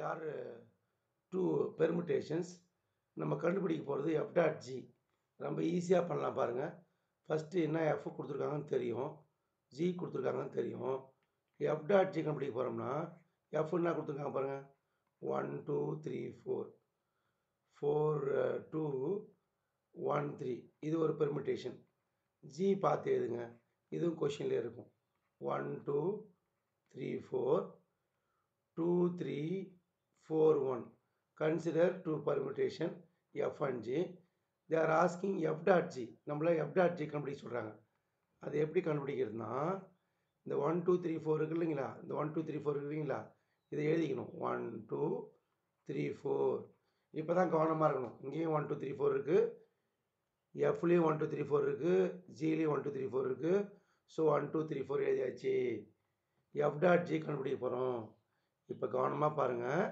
R two permutations நம்ம கண்டுபிடிக்க போகிறது எஃப் டாட் ஜி ரொம்ப ஈஸியாக பண்ணலாம் பாருங்கள் ஃபஸ்ட்டு என்ன எஃப் கொடுத்துருக்காங்கன்னு தெரியும் ஜி கொடுத்துருக்காங்கன்னு தெரியும் எஃப் டாட் ஜி கண்டுபிடிக்க போகிறோம்னா எஃப் என்ன கொடுத்துருக்காங்க பாருங்கள் one two three four four two one three இது ஒரு பெர்மிட்டேஷன் ஜி பார்த்து எழுதுங்க இதுவும் கொஷினில் இருக்கும் one two three four two three four one consider two permutation F and G they are asking F dot G நம்மள எஃப் டாட் ஜி கண்டுபிடிக்க சொல்கிறாங்க அது எப்படி கண்டுபிடிக்கிறதுனா இந்த ஒன் டூ த்ரீ ஃபோர் இருக்கு இல்லைங்களா இந்த ஒன் டூ த்ரீ ஃபோர் இருக்கு இல்லைங்களா இதை எழுதிக்கணும் ஒன் டூ த்ரீ ஃபோர் இப்போ தான் கவனமாக இருக்கணும் இங்கேயும் ஒன் டூ த்ரீ ஃபோர் இருக்குது எஃப்லேயும் ஒன் டூ த்ரீ ஃபோர் இருக்குது ஜிலேயும் ஒன் டூ த்ரீ ஃபோர் இருக்குது so one two three four எழுதியாச்சு எஃப் டாட் ஜி கண்டுபிடிக்க போகிறோம் இப்போ கவனமாக பாருங்கள்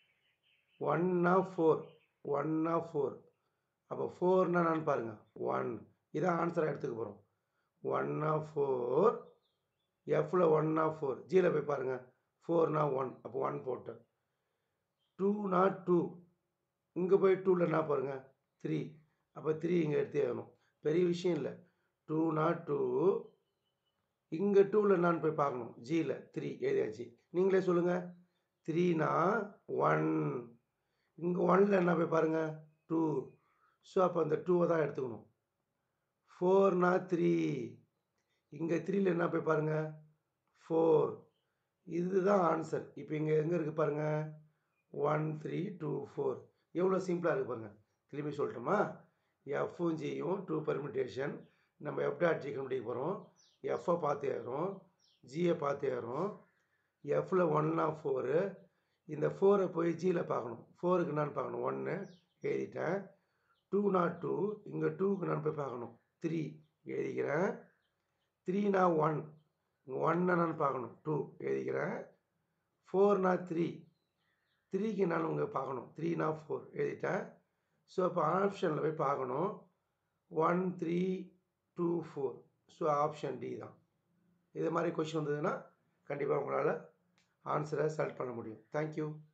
ஒன்னா ஃபோர் ஒன்னா ஃபோர் அப்போ ஃபோர்னா நான் பாருங்கள் ஒன் இதான் ஆன்சராக எடுத்துக்க போகிறோம் ஒன்னா ஃபோர் எஃப்பில் ஒன்னா ஃபோர் ஜியில் போய் பாருங்கள் ஃபோர்னா ஒன் அப்போ ஒன் போட்டு டூனா டூ இங்கே போய் டூவில் என்ன பாருங்கள் த்ரீ அப்போ த்ரீ இங்கே எடுத்தே ஆகணும் பெரிய விஷயம் இல்லை டூனா டூ இங்கே டூவில் நான் போய் பார்க்கணும் ஜியில் த்ரீ எழுதியாச்சு நீங்களே சொல்லுங்கள் த்ரீனா ஒன் இங்கே ஒனில் என்ன போய் பாருங்கள் டூ ஸோ அப்போ அந்த டூவை தான் எடுத்துக்கணும் ஃபோர்னா த்ரீ இங்கே த்ரீயில் என்ன போய் பாருங்கள் ஃபோர் இதுதான் ஆன்சர் இப்போ இங்கே எங்கே இருக்குது பாருங்கள் ஒன் த்ரீ டூ ஃபோர் எவ்வளோ சிம்பிளாக இருக்குது பாருங்கள் திரும்பி சொல்லட்டுமா எஃப்பும் ஜியும் டூ பர்மிட்டேஷன் நம்ம எஃப் டாட் ஜி கண்டுபிடிக்க போகிறோம் எஃப்பை பார்த்து ஏறும் ஜியை பார்த்து ஏறும் எஃப்பில் ஒன்னா ஃபோரு இந்த ஃபோரை போய் ஜியில் பார்க்கணும் ஃபோருக்கு நான் பார்க்கணும் ஒன்று எழுதிட்டேன் டூ நாட் டூ இங்கே டூக்கு நான் போய் பார்க்கணும் த்ரீ எழுதிக்கிறேன் த்ரீனா ஒன் இங்கே ஒன்னை நான் பார்க்கணும் டூ எழுதிக்கிறேன் ஃபோர்னா த்ரீ த்ரீக்கு நான் உங்க பார்க்கணும் த்ரீனா ஃபோர் எழுதிட்டேன் ஸோ அப்போ ஆப்ஷனில் போய் பார்க்கணும் one three two four so option D தான் இது மாதிரி கொஷின் வந்ததுன்னா கண்டிப்பாக உங்களால் ஆன்சரை செலக்ட் பண்ண முடியும் தேங்க்யூ